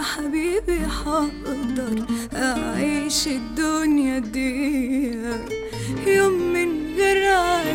يا حبيبي حقدر أعيش الدنيا دي يوم من غير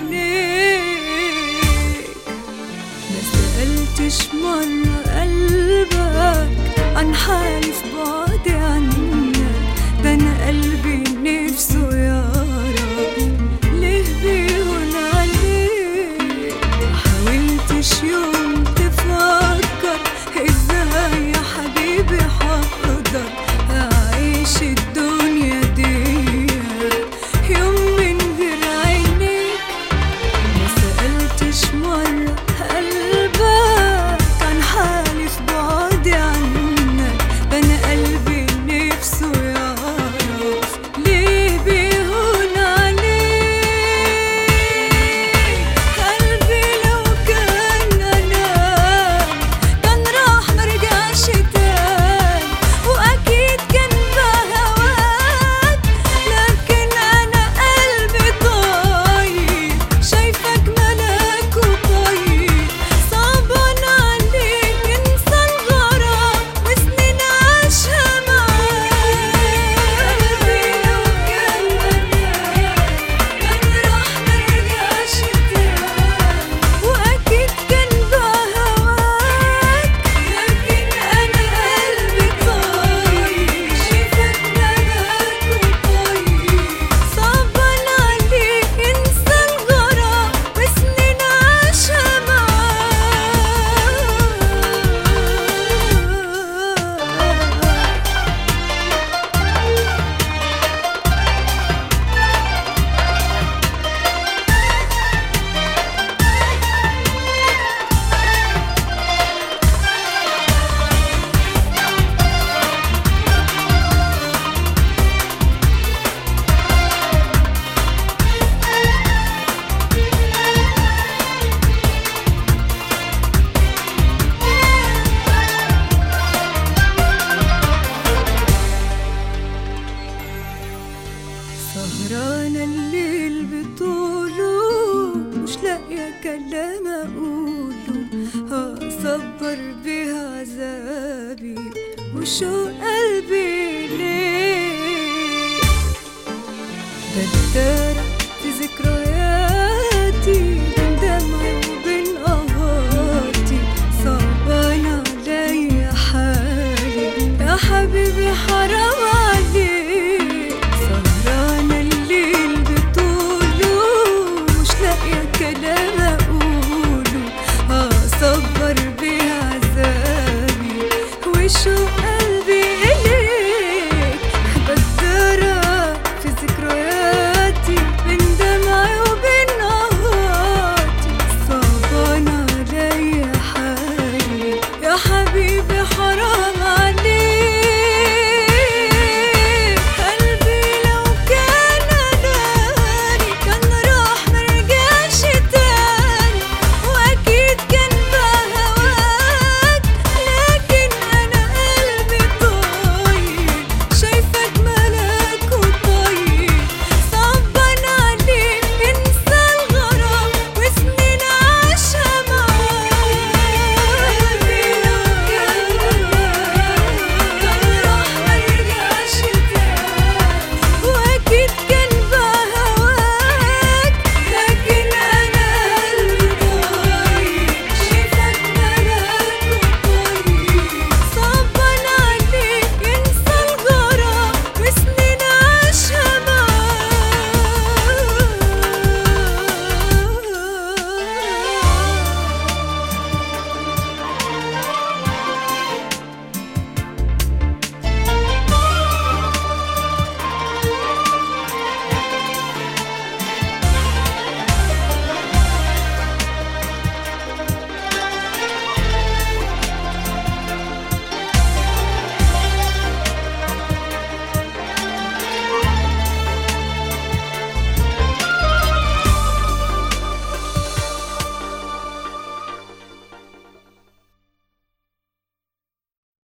عليك ما سألتش مرة قلبك عن حالي في بعدي عنك ده أنا قلبي نفسه يعرف ليه بيهون عليك محاولتش يوم تفكر ازاي يا حبيبي حقدر أعيش الدنيا دي يوم من غير عينيك ما سألتش مرة قلبك عن حالي في بعدي عنك ده أنا قلبي نفسه يعرف ليه بيهون عليك قلبي لو كان أنا كان راح مرجعش تاني وأكيد كان بهواك لكن أنا قلبي طاير شايفك ملاك وطيب صعبان عليك انسى الغرام وسنين عاشها معاك قلبي لو كان أنا كان راح مرجعش تاني وأكيد كان بهواك لكن أنا قلبي طاير شايفك ملاك وطيب صعبان عليك انسى الغرام وسنين عاشها معاك سهرانة الليل بطوله مش لاقية كلام أقوله هصبر بيه عذابي وشو قلبي ليه بدارة في ذكرياتي